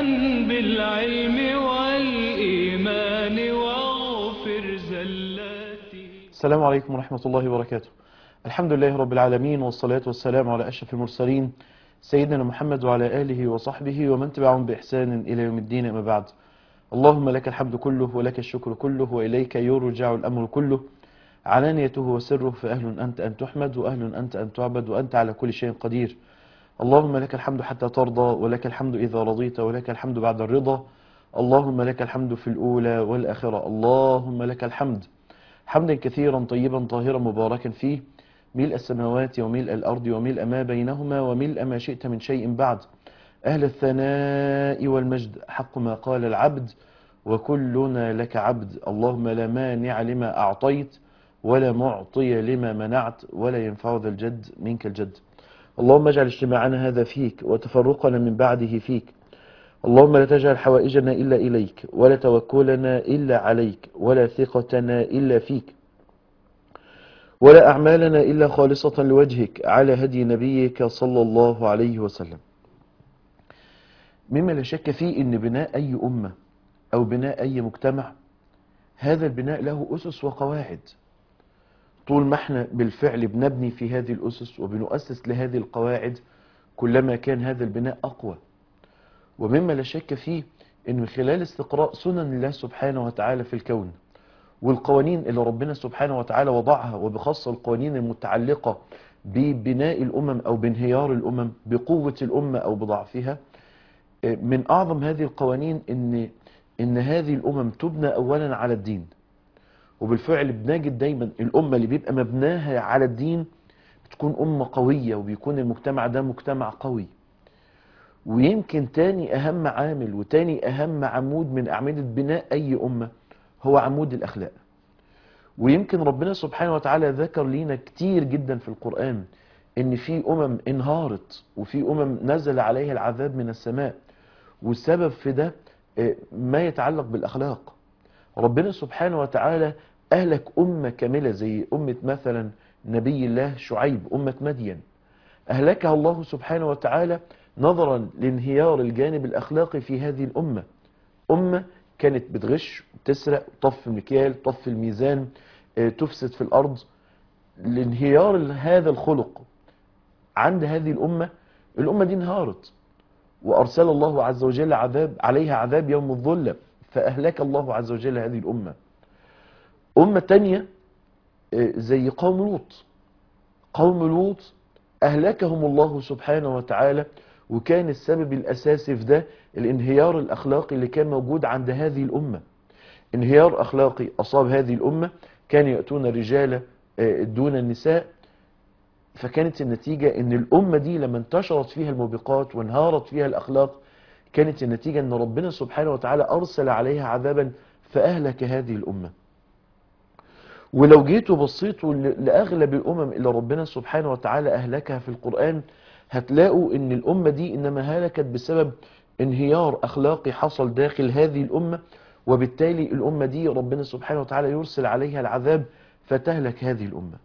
بالعلم والإيمان واغفر زلاتي السلام عليكم ورحمة الله وبركاته الحمد لله رب العالمين والصلاة والسلام على أشرف المرسلين سيدنا محمد وعلى آله وصحبه ومن تبعهم بإحسان إلى يوم الدين أما بعد اللهم لك الحمد كله ولك الشكر كله وإليك يرجع الأمر كله علانيته وسره فأهل أنت أن تحمد وأهل أنت أن تعبد وأنت على كل شيء قدير اللهم لك الحمد حتى ترضى ولك الحمد إذا رضيت ولك الحمد بعد الرضا اللهم لك الحمد في الأولى والآخرة اللهم لك الحمد حمدا كثيرا طيبا طاهرا مباركا فيه ملء السماوات وملء الأرض وملء ما بينهما وملء ما شئت من شيء بعد أهل الثناء والمجد حق ما قال العبد وكلنا لك عبد اللهم لا مانع لما أعطيت ولا معطي لما منعت ولا ينفع ذا الجد منك الجد اللهم اجعل اجتماعنا هذا فيك وتفرقنا من بعده فيك اللهم لا تجعل حوائجنا إلا إليك ولا توكلنا إلا عليك ولا ثقتنا إلا فيك ولا أعمالنا إلا خالصة لوجهك على هدي نبيك صلى الله عليه وسلم مما لا شك فيه أن بناء أي أمة أو بناء أي مجتمع هذا البناء له أسس وقواعد طول ما احنا بالفعل بنبني في هذه الأسس وبنؤسس لهذه القواعد كلما كان هذا البناء أقوى ومما لا شك فيه أن من خلال استقراء سنن الله سبحانه وتعالى في الكون والقوانين اللي ربنا سبحانه وتعالى وضعها وبخاصة القوانين المتعلقة ببناء الأمم أو بانهيار الأمم بقوة الأمة أو بضعفها من أعظم هذه القوانين أن, إن هذه الأمم تبنى أولا على الدين وبالفعل بنجد دايما الأمة اللي بيبقى مبناها على الدين بتكون أمة قوية وبيكون المجتمع ده مجتمع قوي ويمكن تاني أهم عامل وتاني أهم عمود من أعمدة بناء أي أمة هو عمود الأخلاق ويمكن ربنا سبحانه وتعالى ذكر لينا كتير جدا في القرآن ان في أمم انهارت وفي أمم نزل عليها العذاب من السماء والسبب في ده ما يتعلق بالأخلاق ربنا سبحانه وتعالى أهلك أمة كاملة زي أمة مثلا نبي الله شعيب أمة مدين أهلكها الله سبحانه وتعالى نظرا لانهيار الجانب الأخلاقي في هذه الأمة أمة كانت بتغش تسرق طف المكيال طف الميزان تفسد في الأرض لانهيار هذا الخلق عند هذه الأمة الأمة دي انهارت وأرسل الله عز وجل عذاب عليها عذاب يوم الظلة فأهلك الله عز وجل هذه الأمة أمة تانية زي قوم لوط قوم لوط أهلكهم الله سبحانه وتعالى وكان السبب الأساسي في ده الانهيار الأخلاقي اللي كان موجود عند هذه الأمة انهيار أخلاقي أصاب هذه الأمة كان يأتون الرجال دون النساء فكانت النتيجة ان الأمة دي لما انتشرت فيها الموبقات وانهارت فيها الأخلاق كانت النتيجة ان ربنا سبحانه وتعالى أرسل عليها عذابا فأهلك هذه الأمة ولو جيتوا بصيتوا لأغلب الأمم اللي ربنا سبحانه وتعالى أهلكها في القرآن هتلاقوا ان الأمة دي إنما هلكت بسبب انهيار أخلاقي حصل داخل هذه الأمة وبالتالي الأمة دي ربنا سبحانه وتعالى يرسل عليها العذاب فتهلك هذه الأمة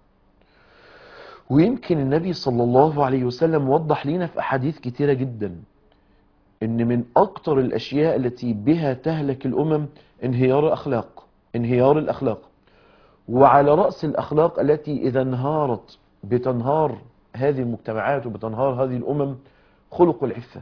ويمكن النبي صلى الله عليه وسلم وضح لنا في أحاديث كتيرة جدا ان من أكتر الأشياء التي بها تهلك الأمم انهيار الأخلاق انهيار الأخلاق وعلى رأس الأخلاق التي إذا انهارت بتنهار هذه المجتمعات وبتنهار هذه الأمم خلق العفة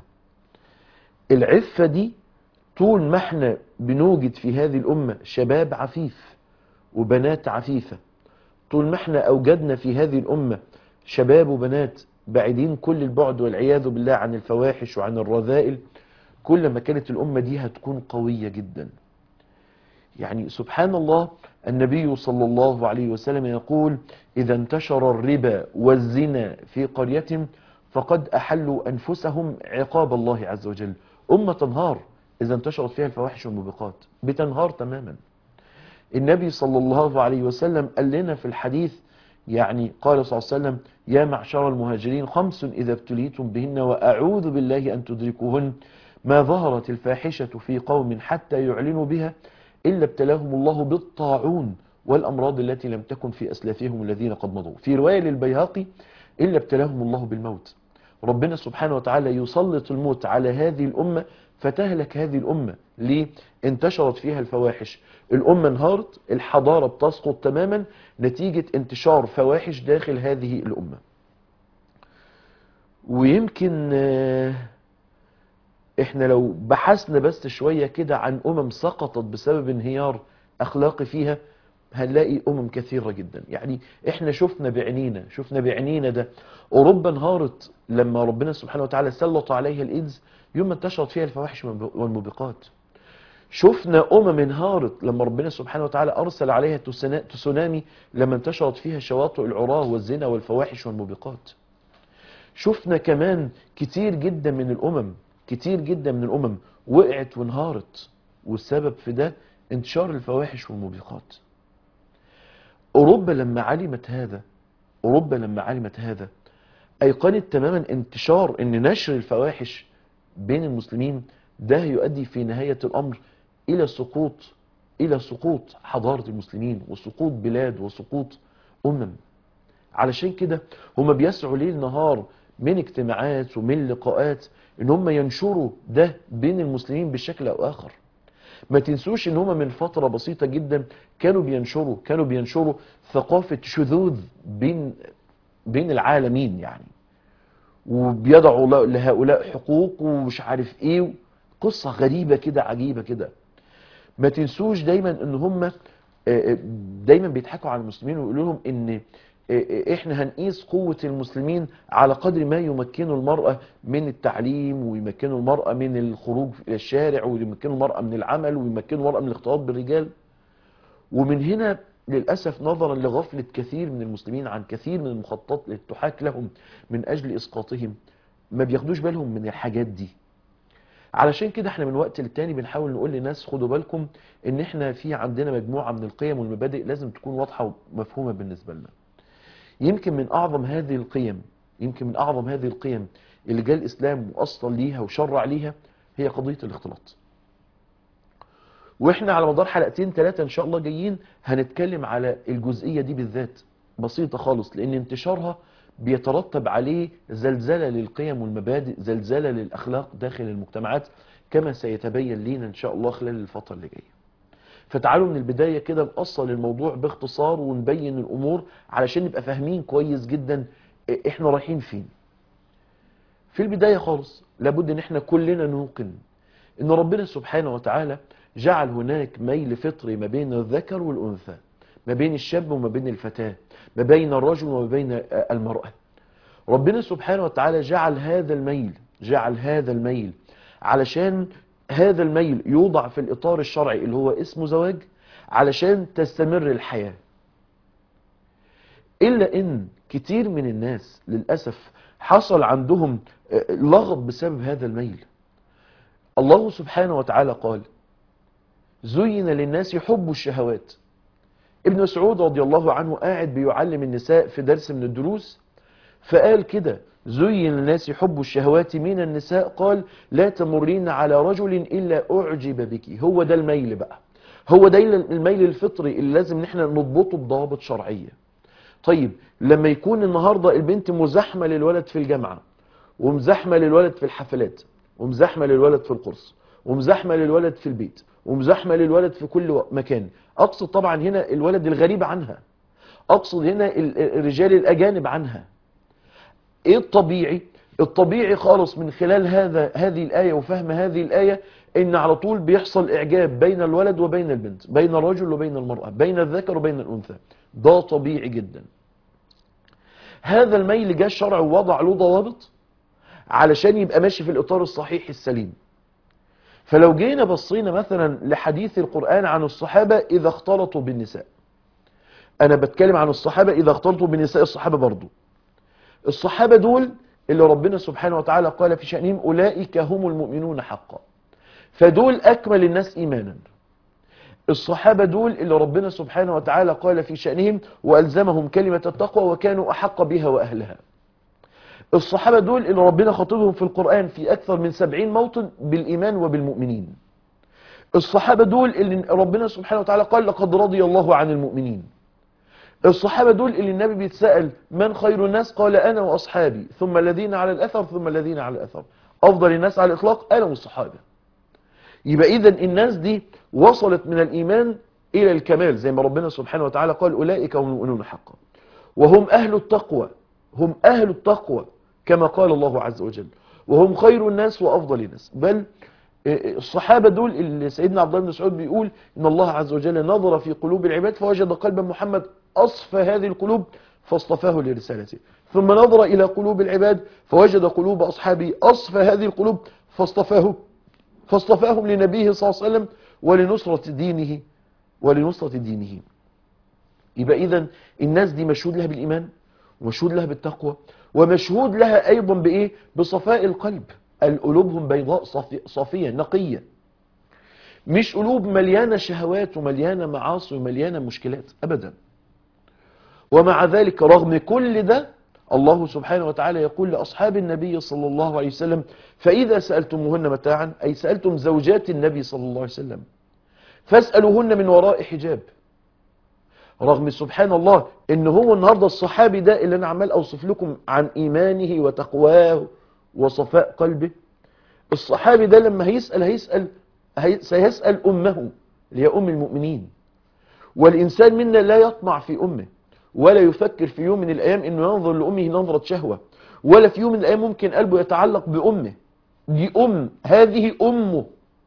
العفة دي طول ما احنا بنوجد في هذه الأمة شباب عفيف وبنات عفيفة طول ما احنا أوجدنا في هذه الأمة شباب وبنات بعيدين كل البعد والعياذ بالله عن الفواحش وعن الرذائل كل ما كانت الأمة دي هتكون قوية جدا يعني سبحان الله النبي صلى الله عليه وسلم يقول إذا انتشر الربا والزنا في قرية فقد أحلوا أنفسهم عقاب الله عز وجل أمة تنهار إذا انتشرت فيها الفواحش والموبقات بتنهار تماما النبي صلى الله عليه وسلم قال لنا في الحديث يعني قال صلى الله عليه وسلم يا معشر المهاجرين خمس إذا ابتليتم بهن وأعوذ بالله أن تدركوهن ما ظهرت الفاحشة في قوم حتى يعلنوا بها إلا ابتلاهم الله بالطاعون والأمراض التي لم تكن في أسلافهم الذين قد مضوا في رواية للبيهقي إلا ابتلاهم الله بالموت ربنا سبحانه وتعالى يسلط الموت على هذه الأمة فتهلك هذه الأمة ليه؟ انتشرت فيها الفواحش الأمة انهارت الحضارة بتسقط تماما نتيجة انتشار فواحش داخل هذه الأمة ويمكن آه، احنا لو بحثنا بس شوية كده عن أمم سقطت بسبب انهيار أخلاقي فيها هنلاقي أمم كثيرة جدا يعني احنا شفنا بعينينا شفنا بعينينا ده أوروبا انهارت لما ربنا سبحانه وتعالى سلط عليها الإيدز يوم ما انتشرت فيها الفواحش والموبقات شفنا أمم انهارت لما ربنا سبحانه وتعالى أرسل عليها تسنا- تسونامي لما انتشرت فيها شواطئ العراه والزنا والفواحش والموبقات شفنا كمان كتير جدا من الأمم كتير جدا من الأمم وقعت وانهارت والسبب في ده انتشار الفواحش والموبقات أوروبا لما علمت هذا أوروبا لما علمت هذا أيقنت تماما انتشار ان نشر الفواحش بين المسلمين ده يؤدي في نهاية الأمر إلى سقوط إلى سقوط حضارة المسلمين وسقوط بلاد وسقوط أمم علشان كده هم بيسعوا ليل نهار من اجتماعات ومن لقاءات ان هم ينشروا ده بين المسلمين بشكل او اخر ما تنسوش ان هم من فترة بسيطة جدا كانوا بينشروا كانوا بينشروا ثقافة شذوذ بين بين العالمين يعني وبيضعوا له- لهؤلاء حقوق ومش عارف ايه قصة غريبة كده عجيبة كده ما تنسوش دايما ان هم آه، آه، دايما بيضحكوا على المسلمين ويقولوا لهم ان آه، آه، احنا هنقيس قوة المسلمين على قدر ما يمكنوا المرأة من التعليم ويمكنوا المرأة من الخروج الى الشارع ويمكنوا المرأة من العمل ويمكنوا المرأة من الاختلاط بالرجال ومن هنا للأسف نظرا لغفلة كثير من المسلمين عن كثير من المخططات اللي تحاك لهم من أجل إسقاطهم ما بياخدوش بالهم من الحاجات دي علشان كده احنا من وقت للتاني بنحاول نقول للناس خدوا بالكم ان احنا في عندنا مجموعة من القيم والمبادئ لازم تكون واضحة ومفهومة بالنسبة لنا يمكن من اعظم هذه القيم يمكن من اعظم هذه القيم اللي جاء الاسلام واصل ليها وشرع ليها هي قضية الاختلاط واحنا على مدار حلقتين ثلاثة ان شاء الله جايين هنتكلم على الجزئية دي بالذات بسيطة خالص لان انتشارها بيترتب عليه زلزلة للقيم والمبادئ زلزلة للاخلاق داخل المجتمعات كما سيتبين لينا ان شاء الله خلال الفترة اللي جاية فتعالوا من البداية كده نأصل الموضوع باختصار ونبين الامور علشان نبقى فاهمين كويس جدا احنا رايحين فين في البداية خالص لابد ان احنا كلنا نوقن ان ربنا سبحانه وتعالى جعل هناك ميل فطري ما بين الذكر والأنثى ما بين الشاب وما بين الفتاة ما بين الرجل وما بين المرأة ربنا سبحانه وتعالى جعل هذا الميل جعل هذا الميل علشان هذا الميل يوضع في الإطار الشرعي اللي هو اسمه زواج علشان تستمر الحياة إلا إن كتير من الناس للأسف حصل عندهم لغط بسبب هذا الميل الله سبحانه وتعالى قال زين للناس حب الشهوات ابن مسعود رضي الله عنه قاعد بيعلم النساء في درس من الدروس فقال كده زين للناس حب الشهوات من النساء قال لا تمرين على رجل إلا أعجب بك هو ده الميل بقى هو ده الميل الفطري اللي لازم نحن نضبطه بضوابط شرعية طيب لما يكون النهاردة البنت مزاحمة للولد في الجامعة ومزاحمة للولد في الحفلات ومزاحمة للولد في القرص ومزاحمة للولد في البيت ومزاحمة للولد في كل مكان أقصد طبعا هنا الولد الغريب عنها أقصد هنا الرجال الأجانب عنها إيه الطبيعي الطبيعي خالص من خلال هذا هذه الآية وفهم هذه الآية إن على طول بيحصل إعجاب بين الولد وبين البنت بين الرجل وبين المرأة بين الذكر وبين الأنثى ده طبيعي جدا هذا الميل جاء الشرع ووضع له ضوابط علشان يبقى ماشي في الإطار الصحيح السليم فلو جينا بصينا مثلا لحديث القرآن عن الصحابة إذا اختلطوا بالنساء أنا بتكلم عن الصحابة إذا اختلطوا بنساء الصحابة برضو الصحابة دول اللي ربنا سبحانه وتعالى قال في شأنهم أولئك هم المؤمنون حقا فدول أكمل الناس إيمانا الصحابة دول اللي ربنا سبحانه وتعالى قال في شأنهم وألزمهم كلمة التقوى وكانوا أحق بها وأهلها الصحابة دول اللي ربنا خاطبهم في القرآن في أكثر من سبعين موطن بالإيمان وبالمؤمنين الصحابة دول اللي ربنا سبحانه وتعالى قال لقد رضي الله عن المؤمنين الصحابة دول اللي النبي بيتسأل من خير الناس قال أنا وأصحابي ثم الذين على الأثر ثم الذين على الأثر أفضل الناس على الإطلاق أنا والصحابة يبقى إذا الناس دي وصلت من الإيمان إلى الكمال زي ما ربنا سبحانه وتعالى قال أولئك هم المؤمنون حقا وهم أهل التقوى هم أهل التقوى كما قال الله عز وجل وهم خير الناس وأفضل الناس بل الصحابة دول اللي سيدنا عبد الله بن مسعود بيقول إن الله عز وجل نظر في قلوب العباد فوجد قلب محمد أصفى هذه القلوب فاصطفاه لرسالته ثم نظر إلى قلوب العباد فوجد قلوب أصحابه أصفى هذه القلوب فاصطفاه فاصطفاهم لنبيه صلى الله عليه وسلم ولنصرة دينه ولنصرة دينه يبقى إذا الناس دي مشهود لها بالإيمان ومشهود لها بالتقوى ومشهود لها أيضا بإيه بصفاء القلب القلوبهم بيضاء صافي- صافية نقية مش قلوب مليانة شهوات ومليانة معاصي ومليانة مشكلات أبدا ومع ذلك رغم كل ده الله سبحانه وتعالى يقول لأصحاب النبي صلى الله عليه وسلم فإذا سألتموهن متاعا أي سألتم زوجات النبي صلى الله عليه وسلم فاسألوهن من وراء حجاب رغم سبحان الله ان هو النهاردة الصحابي ده اللي انا عمال اوصف لكم عن ايمانه وتقواه وصفاء قلبه الصحابي ده لما هيسأل هيسأل هي سيسأل امه اللي هي ام المؤمنين والانسان منا لا يطمع في امه ولا يفكر في يوم من الايام انه ينظر لامه نظرة شهوة ولا في يوم من الايام ممكن قلبه يتعلق بامه دي ام هذه امه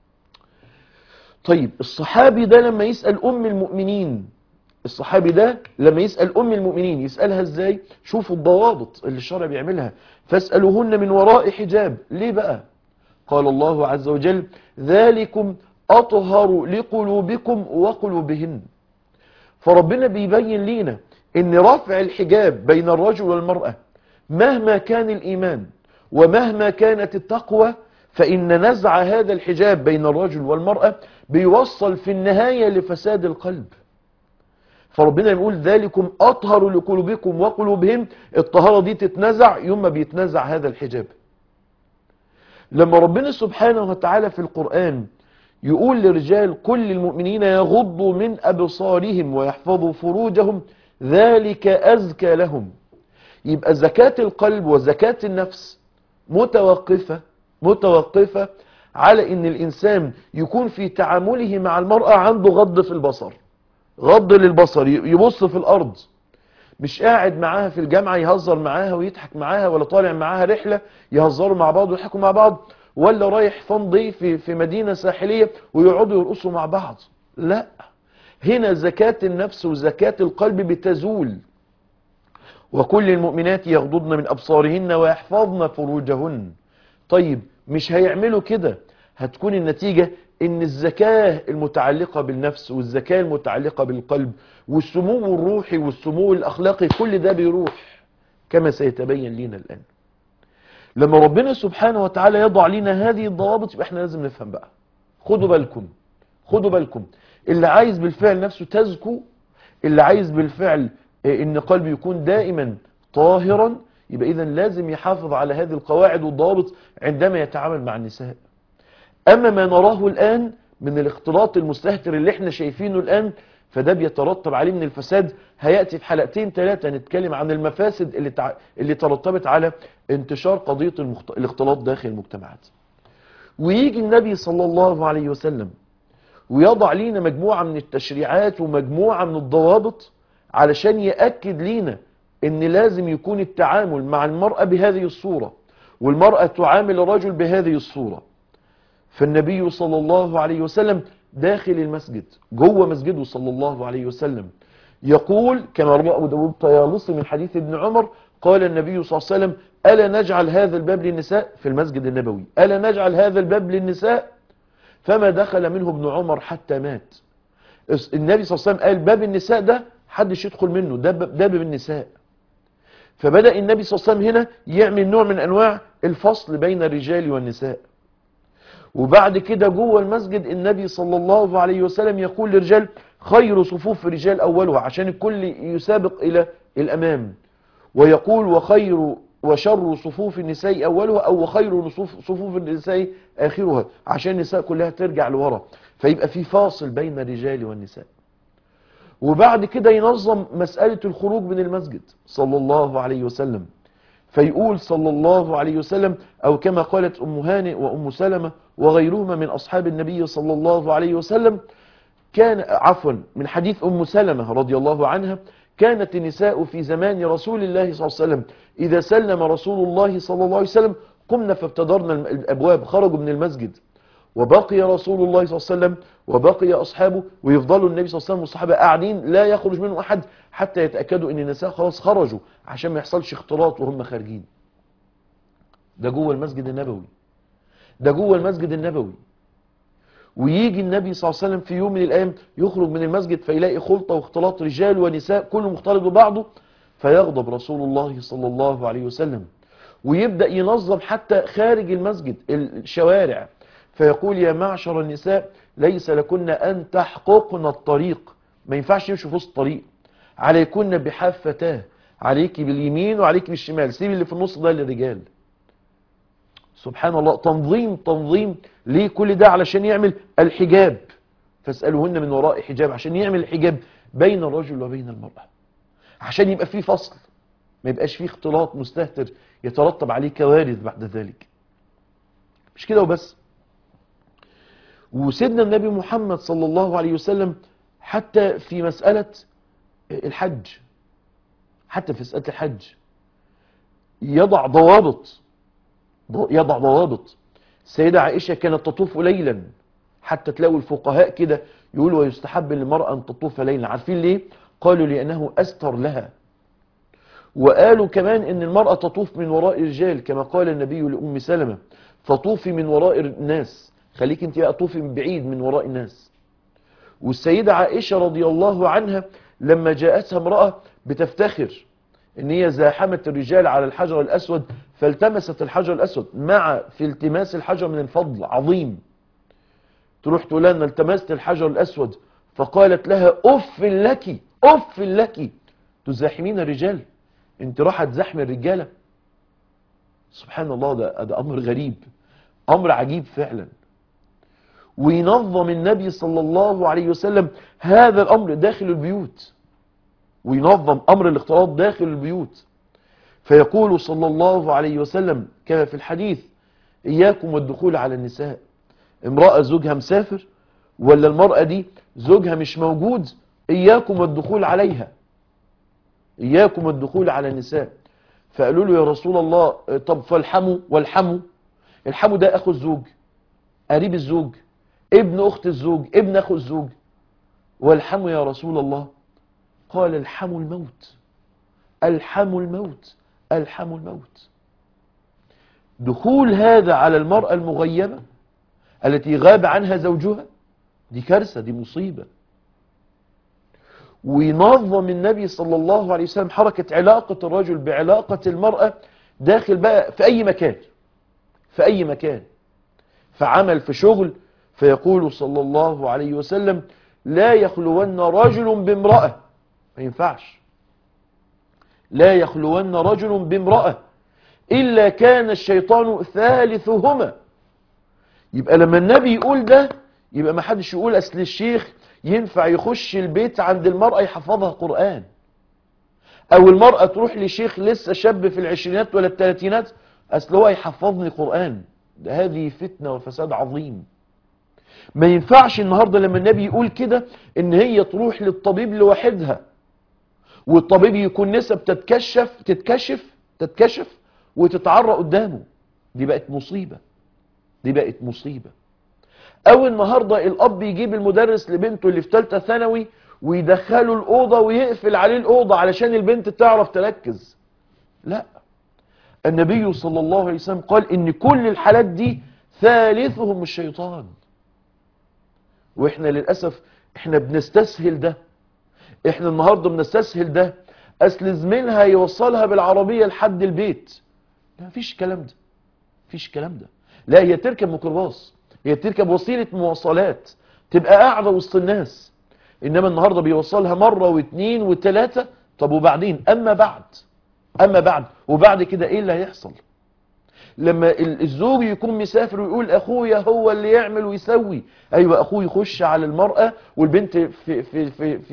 طيب الصحابي ده لما يسأل ام المؤمنين الصحابي ده لما يسأل أم المؤمنين يسألها ازاي شوفوا الضوابط اللي الشرع بيعملها فاسألوهن من وراء حجاب ليه بقى قال الله عز وجل ذلكم أطهر لقلوبكم وقلوبهن فربنا بيبين لينا ان رفع الحجاب بين الرجل والمرأة مهما كان الإيمان ومهما كانت التقوى فإن نزع هذا الحجاب بين الرجل والمرأة بيوصل في النهاية لفساد القلب فربنا يقول ذلكم أطهر لقلوبكم وقلوبهم الطهارة دي تتنزع يوم ما بيتنزع هذا الحجاب لما ربنا سبحانه وتعالى في القرآن يقول لرجال كل المؤمنين يغضوا من أبصارهم ويحفظوا فروجهم ذلك أزكى لهم يبقى زكاة القلب وزكاة النفس متوقفة متوقفة على ان الانسان يكون في تعامله مع المرأة عنده غض في البصر غض للبصر يبص في الارض مش قاعد معاها في الجامعة يهزر معاها ويضحك معاها ولا طالع معاها رحلة يهزروا مع بعض ويضحكوا مع بعض ولا رايح فان ضيف في, في مدينة ساحلية ويقعدوا يرقصوا مع بعض لا هنا زكاة النفس وزكاة القلب بتزول وكل المؤمنات يغضضن من أبصارهن ويحفظن فروجهن طيب مش هيعملوا كده هتكون النتيجة ان الزكاة المتعلقة بالنفس والزكاة المتعلقة بالقلب والسمو الروحي والسمو الاخلاقي كل ده بيروح كما سيتبين لنا الان لما ربنا سبحانه وتعالى يضع لنا هذه الضوابط يبقى احنا لازم نفهم بقى خدوا بالكم خدوا بالكم اللي عايز بالفعل نفسه تزكو اللي عايز بالفعل ان قلبه يكون دائما طاهرا يبقى اذا لازم يحافظ على هذه القواعد والضوابط عندما يتعامل مع النساء اما ما نراه الان من الاختلاط المستهتر اللي احنا شايفينه الان فده بيترتب عليه من الفساد هياتي في حلقتين ثلاثه نتكلم عن المفاسد اللي تع... اللي ترتبت على انتشار قضيه المخت... الاختلاط داخل المجتمعات ويجي النبي صلى الله عليه وسلم ويضع لينا مجموعه من التشريعات ومجموعه من الضوابط علشان ياكد لينا ان لازم يكون التعامل مع المراه بهذه الصوره والمراه تعامل الرجل بهذه الصوره فالنبي صلى الله عليه وسلم داخل المسجد جوه مسجده صلى الله عليه وسلم يقول كما روى أبو داود طيالسي من حديث ابن عمر قال النبي صلى الله عليه وسلم ألا نجعل هذا الباب للنساء في المسجد النبوي ألا نجعل هذا الباب للنساء فما دخل منه ابن عمر حتى مات النبي صلى الله عليه وسلم قال باب النساء ده حدش يدخل منه ده باب, ده باب النساء فبدأ النبي صلى الله عليه وسلم هنا يعمل نوع من أنواع الفصل بين الرجال والنساء وبعد كده جوه المسجد النبي صلى الله عليه وسلم يقول للرجال خير صفوف الرجال أولها عشان الكل يسابق إلى الأمام ويقول وخير وشر صفوف النساء أولها أو وخير صفوف النساء آخرها عشان النساء كلها ترجع لورا فيبقى في فاصل بين الرجال والنساء وبعد كده ينظم مسألة الخروج من المسجد صلى الله عليه وسلم فيقول صلى الله عليه وسلم أو كما قالت أم هانئ وأم سلمة وغيرهما من أصحاب النبي صلى الله عليه وسلم كان عفوا من حديث أم سلمة رضي الله عنها كانت النساء في زمان رسول الله صلى الله عليه وسلم إذا سلم رسول الله صلى الله عليه وسلم قمنا فابتدرنا الأبواب خرجوا من المسجد وبقي رسول الله صلى الله عليه وسلم وبقي أصحابه ويفضلوا النبي صلى الله عليه وسلم والصحابة قاعدين لا يخرج منهم أحد حتى يتأكدوا أن النساء خلاص خرجوا عشان ما يحصلش اختلاط وهم خارجين ده جوه المسجد النبوي ده جوه المسجد النبوي ويجي النبي صلى الله عليه وسلم في يوم من الأيام يخرج من المسجد فيلاقي خلطة واختلاط رجال ونساء كله مختلط ببعضه فيغضب رسول الله صلى الله عليه وسلم ويبدأ ينظم حتى خارج المسجد الشوارع فيقول يا معشر النساء ليس لكن أن تحققن الطريق ما ينفعش يمشوا في وسط الطريق عليكن بحافتاه عليك باليمين وعليك بالشمال سيب اللي في النص ده للرجال سبحان الله تنظيم تنظيم ليه كل ده علشان يعمل الحجاب فاسألوهن من وراء حجاب عشان يعمل الحجاب بين الرجل وبين المرأة عشان يبقى فيه فصل ما يبقاش فيه اختلاط مستهتر يترتب عليه كوارث بعد ذلك مش كده وبس وسيدنا النبي محمد صلى الله عليه وسلم حتى في مسألة الحج حتى في مسألة الحج يضع ضوابط يضع ضوابط السيدة عائشة كانت تطوف ليلا حتى تلاقوا الفقهاء كده يقولوا ويستحب للمرأة أن تطوف ليلا عارفين ليه؟ قالوا لأنه أستر لها وقالوا كمان أن المرأة تطوف من وراء الرجال كما قال النبي لأم سلمة فطوفي من وراء الناس خليك انت بقى طوفي من بعيد من وراء الناس والسيدة عائشة رضي الله عنها لما جاءتها امرأة بتفتخر ان هي زاحمت الرجال على الحجر الاسود فالتمست الحجر الاسود مع في التماس الحجر من الفضل عظيم تروح تقول لها التمست الحجر الاسود فقالت لها اف لك اف لك تزاحمين الرجال انت راح تزاحم الرجالة سبحان الله ده, ده امر غريب امر عجيب فعلا وينظم النبي صلى الله عليه وسلم هذا الامر داخل البيوت وينظم امر الاختلاط داخل البيوت فيقول صلى الله عليه وسلم كما في الحديث اياكم والدخول على النساء امرأة زوجها مسافر ولا المرأة دي زوجها مش موجود اياكم والدخول عليها اياكم والدخول على النساء فقالوا له يا رسول الله طب فالحموا والحموا الحموا ده اخو الزوج قريب الزوج ابن اخت الزوج ابن اخو الزوج والحموا يا رسول الله قال الحموا الموت الحموا الموت الحموا الموت دخول هذا على المرأة المغيبة التي غاب عنها زوجها دي كارثة دي مصيبة وينظم النبي صلى الله عليه وسلم حركة علاقة الرجل بعلاقة المرأة داخل بقى في أي مكان في أي مكان فعمل في شغل فيقول صلى الله عليه وسلم لا يخلون رجل بامرأة ما ينفعش لا يخلون رجل بامرأة إلا كان الشيطان ثالثهما يبقى لما النبي يقول ده يبقى ما حدش يقول أصل الشيخ ينفع يخش البيت عند المرأة يحفظها قرآن أو المرأة تروح لشيخ لسه شاب في العشرينات ولا الثلاثينات أصل هو يحفظني قرآن ده هذه فتنة وفساد عظيم ما ينفعش النهاردة لما النبي يقول كده ان هي تروح للطبيب لوحدها والطبيب يكون نسب تتكشف تتكشف تتكشف وتتعرى قدامه دي بقت مصيبة دي بقت مصيبة او النهاردة الاب يجيب المدرس لبنته اللي في ثالثه ثانوي ويدخله الأوضة ويقفل عليه الأوضة علشان البنت تعرف تركز لا النبي صلى الله عليه وسلم قال ان كل الحالات دي ثالثهم الشيطان واحنا للأسف احنا بنستسهل ده احنا النهاردة بنستسهل ده اصل زميلها يوصلها بالعربية لحد البيت لا مفيش الكلام ده مفيش الكلام ده لا هي تركب ميكروباص هي تركب وسيلة مواصلات تبقى قاعدة وسط الناس انما النهاردة بيوصلها مرة واثنين وثلاثة طب وبعدين اما بعد اما بعد وبعد كده ايه اللي هيحصل لما الزوج يكون مسافر ويقول اخويا هو اللي يعمل ويسوي ايوه اخوه يخش على المرأة والبنت في في في في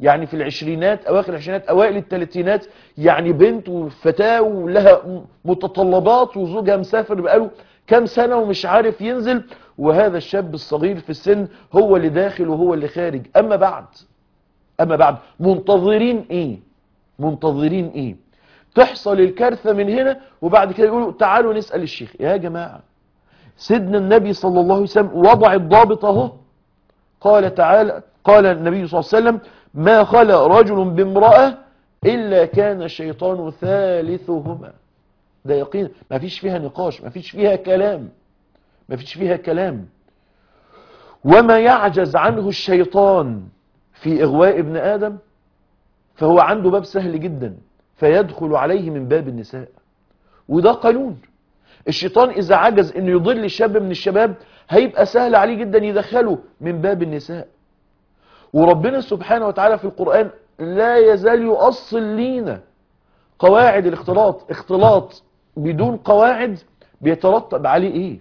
يعني في العشرينات اواخر العشرينات اوائل الثلاثينات يعني بنت وفتاة ولها متطلبات وزوجها مسافر بقاله كام سنة ومش عارف ينزل وهذا الشاب الصغير في السن هو اللي داخل وهو اللي خارج اما بعد اما بعد منتظرين ايه منتظرين ايه تحصل الكارثة من هنا وبعد كده يقولوا تعالوا نسأل الشيخ يا جماعة سيدنا النبي صلى الله عليه وسلم وضع الضابط اهو قال تعالى قال النبي صلى الله عليه وسلم ما خلى رجل بامرأة إلا كان الشيطان ثالثهما ده يقين ما فيش فيها نقاش ما فيش فيها كلام ما فيش فيها كلام وما يعجز عنه الشيطان في إغواء ابن آدم فهو عنده باب سهل جدا فيدخل عليه من باب النساء وده قانون الشيطان إذا عجز أنه يضل شاب من الشباب هيبقى سهل عليه جدا يدخله من باب النساء وربنا سبحانه وتعالى في القرآن لا يزال يؤصل لينا قواعد الاختلاط اختلاط بدون قواعد بيترتب عليه ايه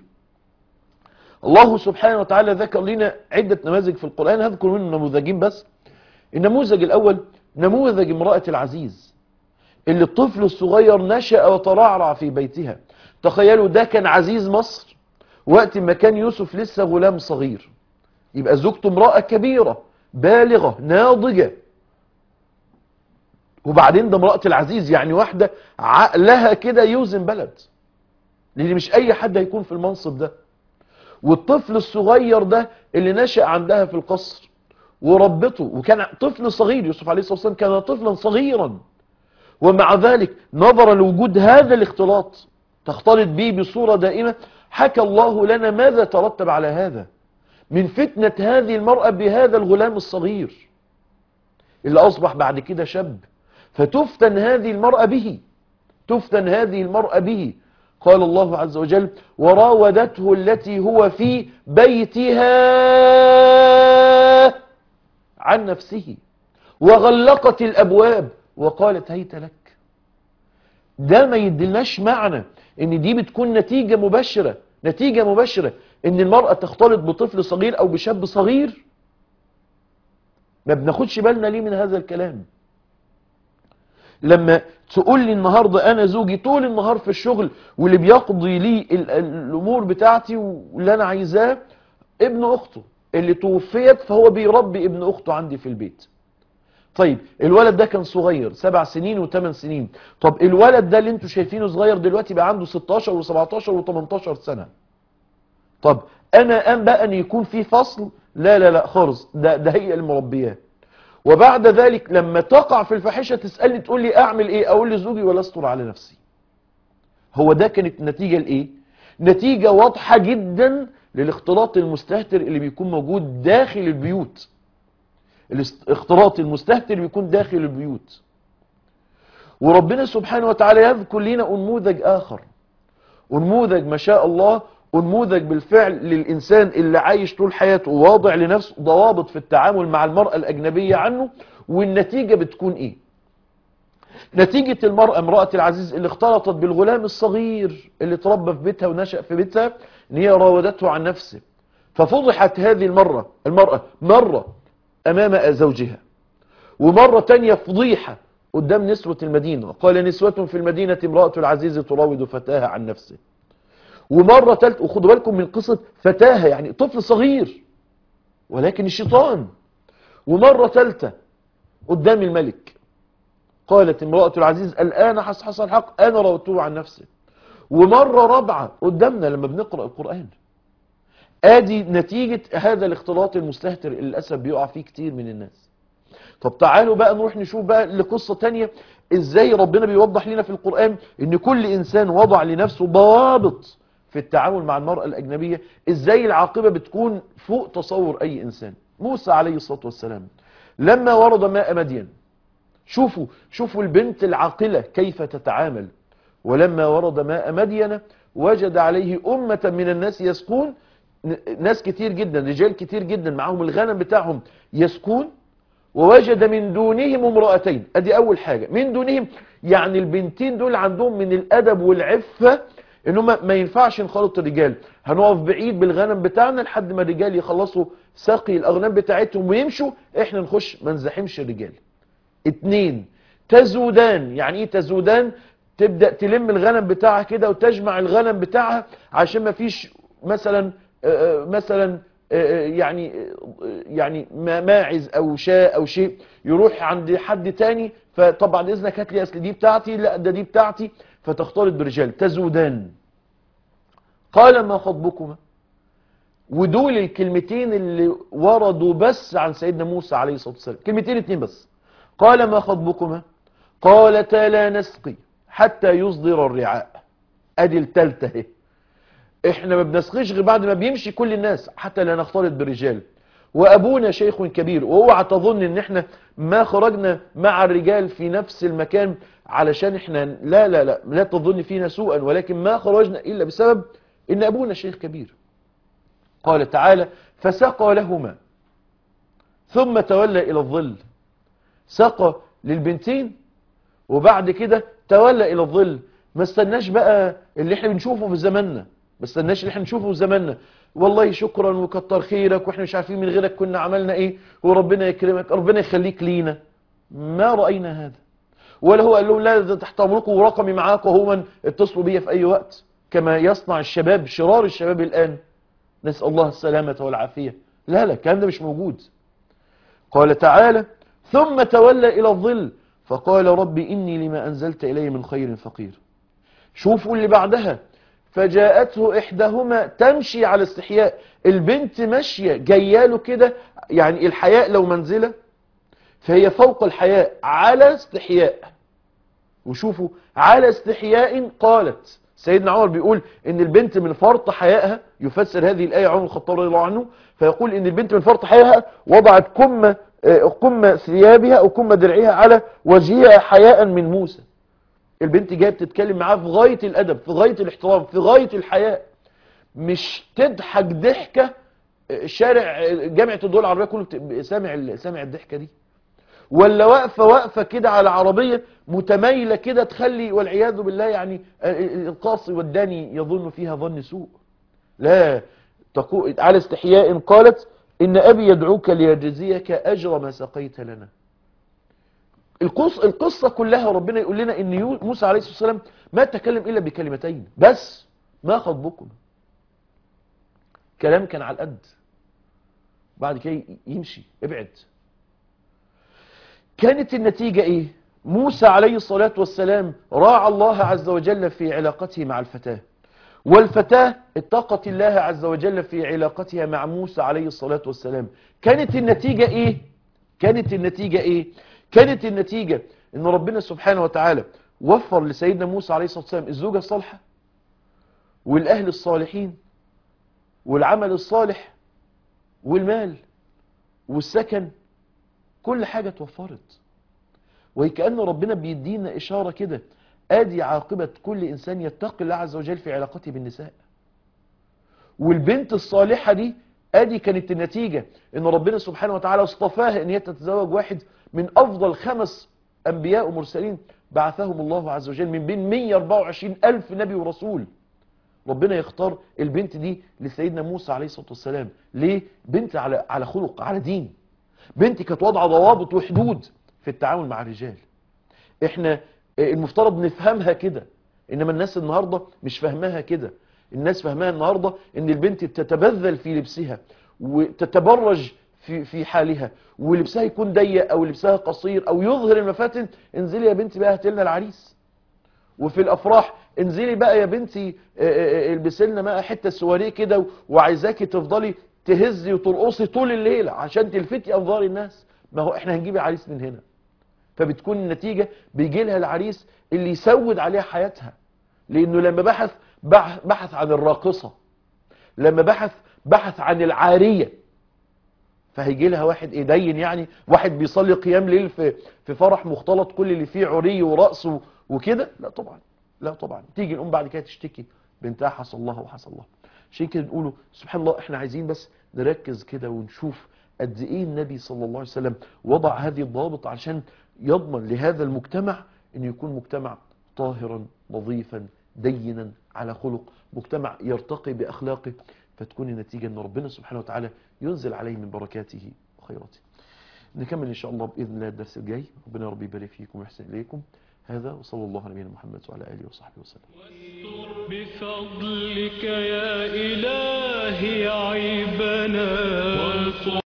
الله سبحانه وتعالى ذكر لنا عدة نماذج في القرآن هذكر منهم نموذجين بس النموذج الأول نموذج امرأة العزيز اللي الطفل الصغير نشأ وترعرع في بيتها تخيلوا ده كان عزيز مصر وقت ما كان يوسف لسه غلام صغير يبقى زوجته امرأة كبيرة بالغة ناضجة وبعدين ده امرأة العزيز يعني واحدة عقلها كده يوزن بلد لان مش اي حد هيكون في المنصب ده والطفل الصغير ده اللي نشأ عندها في القصر وربته وكان طفل صغير يوسف عليه الصلاة والسلام كان طفلا صغيرا ومع ذلك نظرا لوجود هذا الاختلاط تختلط به بصورة دائمة حكى الله لنا ماذا ترتب على هذا من فتنة هذه المرأة بهذا الغلام الصغير اللي أصبح بعد كده شاب فتفتن هذه المرأة به تفتن هذه المرأة به قال الله عز وجل وراودته التي هو في بيتها عن نفسه وغلقت الأبواب وقالت هيت لك ده ما يدلناش معنى ان دي بتكون نتيجة مباشرة نتيجة مباشرة ان المرأة تختلط بطفل صغير او بشاب صغير ما بناخدش بالنا ليه من هذا الكلام لما تقول لي النهاردة انا زوجي طول النهار في الشغل واللي بيقضي لي ال- الامور بتاعتي واللي انا عايزاه ابن اخته اللي توفيت فهو بيربي ابن اخته عندي في البيت طيب الولد ده كان صغير سبع سنين وثمان سنين طب الولد ده اللي انتوا شايفينه صغير دلوقتي بقى عنده 16 و17 و18 سنة طب انا ام بقى ان يكون في فصل لا لا لا خالص ده, ده هي المربيات وبعد ذلك لما تقع في الفاحشة تسألني تقول لي اعمل ايه اقول لزوجي ولا استر على نفسي هو ده كانت نتيجة لايه نتيجة واضحة جدا للاختلاط المستهتر اللي بيكون موجود داخل البيوت الاختلاط المستهتر بيكون داخل البيوت وربنا سبحانه وتعالى يذكر لنا انموذج اخر انموذج ما شاء الله انموذج بالفعل للانسان اللي عايش طول حياته واضع لنفسه ضوابط في التعامل مع المرأة الاجنبية عنه والنتيجة بتكون ايه نتيجة المرأة امرأة العزيز اللي اختلطت بالغلام الصغير اللي تربى في بيتها ونشأ في بيتها ان هي راودته عن نفسه ففضحت هذه المرة المرأة مرة امام زوجها ومرة تانية فضيحة قدام نسوة المدينة قال نسوة في المدينة امرأة العزيز تراود فتاها عن نفسه ومرة تالت وخدوا بالكم من قصة فتاها يعني طفل صغير ولكن الشيطان ومرة تالتة قدام الملك قالت امرأة العزيز الآن حصحص الحق أنا راودته عن نفسه ومرة رابعة قدامنا لما بنقرأ القرآن ادي نتيجة هذا الاختلاط المستهتر اللي للأسف بيقع فيه كتير من الناس طب تعالوا بقى نروح نشوف بقى لقصة تانية ازاي ربنا بيوضح لنا في القرآن ان كل انسان وضع لنفسه ضوابط في التعامل مع المرأة الأجنبية ازاي العاقبة بتكون فوق تصور اي انسان موسى عليه الصلاة والسلام لما ورد ماء مدين شوفوا شوفوا البنت العاقلة كيف تتعامل ولما ورد ماء مدين وجد عليه أمة من الناس يسقون ناس كتير جدا رجال كتير جدا معاهم الغنم بتاعهم يسكون ووجد من دونهم امرأتين ادي اول حاجة من دونهم يعني البنتين دول عندهم من الادب والعفة ان هم ما ينفعش نخلط الرجال هنقف بعيد بالغنم بتاعنا لحد ما الرجال يخلصوا سقي الاغنام بتاعتهم ويمشوا احنا نخش ما نزاحمش الرجال اتنين تزودان يعني ايه تزودان تبدأ تلم الغنم بتاعها كده وتجمع الغنم بتاعها عشان ما فيش مثلا آه، آه، مثلا آه، يعني آه، يعني ما- ماعز او شاء او شيء يروح عند حد تاني فطب بعد اذنك هات لي اصل دي بتاعتي لا ده دي بتاعتي فتختلط برجال تزودان قال ما خطبكما ودول الكلمتين اللي وردوا بس عن سيدنا موسى عليه الصلاة والسلام كلمتين اتنين بس قال ما خطبكما قالتا لا نسقي حتى يصدر الرعاء ادي التالتة اهي احنا ما بنسقيش غير بعد ما بيمشي كل الناس حتى لا نختلط بالرجال وابونا شيخ كبير واوعى تظن ان احنا ما خرجنا مع الرجال في نفس المكان علشان احنا لا لا لا لا تظن فينا سوءا ولكن ما خرجنا الا بسبب ان ابونا شيخ كبير قال تعالى فسقى لهما ثم تولى الى الظل سقى للبنتين وبعد كده تولى الى الظل ما استناش بقى اللي احنا بنشوفه في زماننا ما استناش اللي احنا نشوفه في زماننا والله شكرا وكتر خيرك واحنا مش عارفين من غيرك كنا عملنا ايه وربنا يكرمك ربنا يخليك لينا ما رأينا هذا ولا هو قال لهم لا ده تحت امركم ورقمي معاكم وهو اتصلوا بيا في اي وقت كما يصنع الشباب شرار الشباب الان نسأل الله السلامة والعافية لا لا الكلام ده مش موجود قال تعالى ثم تولى إلى الظل فقال رب إني لما أنزلت إلي من خير فقير شوفوا اللي بعدها فجاءته إحداهما تمشي على استحياء البنت ماشية جياله كده يعني الحياء لو منزلة فهي فوق الحياء على استحياء وشوفوا على استحياء قالت سيدنا عمر بيقول ان البنت من فرط حيائها يفسر هذه الآية عمر الخطاب رضي الله عنه فيقول ان البنت من فرط حيائها وضعت كم كم ثيابها او كم درعها على وجهها حياء من موسى البنت جايه بتتكلم معاه في غاية الادب في غاية الاحترام في غاية الحياء مش تضحك ضحكة شارع جامعة الدول العربية كله بت- سامع ال- سامع الضحكة دي ولا واقفة واقفة كده على عربية متميلة كده تخلي والعياذ بالله يعني القاصي والداني يظن فيها ظن سوء لا تقول على استحياء قالت إن أبي يدعوك ليجزيك أجر ما سقيت لنا القص القصة كلها ربنا يقول لنا إن يو- موسى عليه الصلاة والسلام ما تكلم إلا بكلمتين بس ما خطبكم كلام كان على القد بعد كده يمشي ابعد كانت النتيجة ايه موسى عليه الصلاة والسلام راعى الله عز وجل في علاقته مع الفتاة والفتاة اتقت الله عز وجل في علاقتها مع موسى عليه الصلاة والسلام كانت النتيجة ايه كانت النتيجة ايه كانت النتيجة ان ربنا سبحانه وتعالى وفر لسيدنا موسى عليه الصلاة والسلام الزوجة الصالحة والاهل الصالحين والعمل الصالح والمال والسكن كل حاجة توفرت وكأن ربنا بيدينا إشارة كده آدي عاقبة كل إنسان يتقي الله عز وجل في علاقته بالنساء والبنت الصالحة دي آدي كانت النتيجة إن ربنا سبحانه وتعالى اصطفاها إن هي تتزوج واحد من أفضل خمس أنبياء ومرسلين بعثهم الله عز وجل من بين 124 ألف نبي ورسول ربنا يختار البنت دي لسيدنا موسى عليه الصلاة والسلام ليه؟ بنت على على خلق على دين بنت كانت واضعه ضوابط وحدود في التعامل مع الرجال احنا المفترض نفهمها كده انما الناس النهاردة مش فاهماها كده الناس فاهماها النهاردة ان البنت تتبذل في لبسها وتتبرج في في حالها ولبسها يكون ضيق او لبسها قصير او يظهر المفاتن انزلي يا بنتي بقى هاتلنا العريس وفي الافراح انزلي بقى يا بنتي اه، اه، البسي لنا بقى حته سواريه كده وعايزاكي تفضلي تهزي وترقصي طول الليله عشان تلفتي انظار الناس ما هو احنا هنجيب العريس من هنا فبتكون النتيجه بيجي لها العريس اللي يسود عليها حياتها لانه لما بحث بح- بحث عن الراقصه لما بحث بحث عن العاريه فهيجي لها واحد ايدين يعني واحد بيصلي قيام ليل في في فرح مختلط كل اللي فيه عري ورقص و- وكده لا طبعا لا طبعا تيجي الام بعد كده تشتكي بنتها حصل الله وحصل الله عشان كده نقوله سبحان الله احنا عايزين بس نركز كده ونشوف قد ايه النبي صلى الله عليه وسلم وضع هذه الضوابط عشان يضمن لهذا المجتمع ان يكون مجتمع طاهرا نظيفا دينا على خلق مجتمع يرتقي بأخلاقه فتكون النتيجة أن ربنا سبحانه وتعالى ينزل عليه من بركاته وخيراته نكمل إن شاء الله بإذن الله الدرس الجاي ربنا ربي يبارك فيكم ويحسن إليكم هذا وصلى الله على نبينا محمد وعلى آله وصحبه وسلم بفضلك يا إلهي عيبنا وانصر